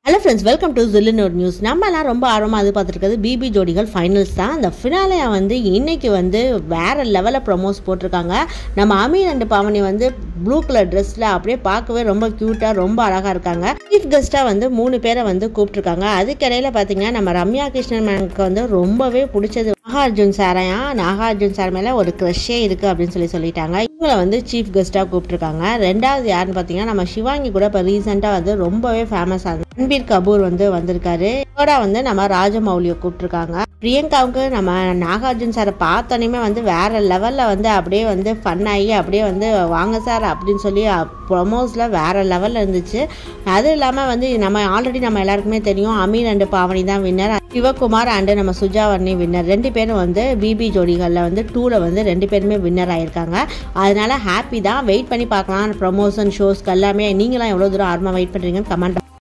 hello friends welcome to ஜில்லினோட் news நம்மலாம் ரொம்ப ஆர்வமாக எதிர்பார்த்துருக்கிறது பிபி ஜோடிகள் ஃபைனல்ஸ் தான் அந்த ஃபினாலையை வந்து இன்னைக்கு வந்து வேற லெவலில் ப்ரொமோஸ் போட்டிருக்காங்க நம்ம அமீர் அண்ட் பாவனி வந்து ப்ளூ கலர் ட்ரெஸ்ஸில் அப்படியே பார்க்கவே ரொம்ப க்யூட்டாக ரொம்ப அழகாக இருக்காங்க சீஃப் கெஸ்ட்டாக வந்து மூணு பேரை வந்து கூப்பிட்ருக்காங்க அதுக்கிடையில் பார்த்தீங்கன்னா நம்ம ரம்யா கிருஷ்ணன் மேனுக்கு வந்து ரொம்பவே பிடிச்சது நாகார்ஜுன் சாரையா நாகார்ஜுன் சார் மேலே ஒரு க்ரஷ்ஷே இருக்குது அப்படின்னு சொல்லி சொல்லிட்டாங்க இவங்களை வந்து சீஃப் கெஸ்ட்டாக கூப்பிட்ருக்காங்க ரெண்டாவது யாருன்னு பார்த்தீங்கன்னா நம்ம சிவாங்கி கூட இப்போ ரீசெண்டாக வந்து ரொம்பவே ஃபேமஸ் ஆகுது ரன்பீர் கபூர் வந்து வந்திருக்காரு இதோட வந்து நம்ம ராஜமௌலியை கூப்பிட்ருக்காங்க பிரியங்காவுக்கு நம்ம நாகார்ஜுன் சாரை பார்த்தோன்னே வந்து வேற லெவலில் வந்து அப்படியே வந்து ஃபன் ஆகி அப்படியே வந்து வாங்க சார் அப்படின்னு சொல்லி ப்ரொமோஸில் வேற லெவலில் இருந்துச்சு அது இல்லாமல் வந்து நம்ம ஆல்ரெடி நம்ம எல்லாருக்குமே தெரியும் அமீர் அண்டு பாவனி தான் வின்னர் சிவகுமார் அண்டு நம்ம சுஜாவர்ணி வின்னர் ரெண்டு பேரும் வந்து பிபி ஜோடிகளில் வந்து டூவில் வந்து ரெண்டு பேருமே வின்னர் ஆயிருக்காங்க அதனால ஹாப்பி தான் வெயிட் பண்ணி பார்க்கலாம் ப்ரொமோஷன் ஷோஸ்க்கு எல்லாமே நீங்களாம் எவ்வளோ தூரம் ஆர்வமாக வெயிட் பண்ணுறீங்கன்னு கமெண்ட்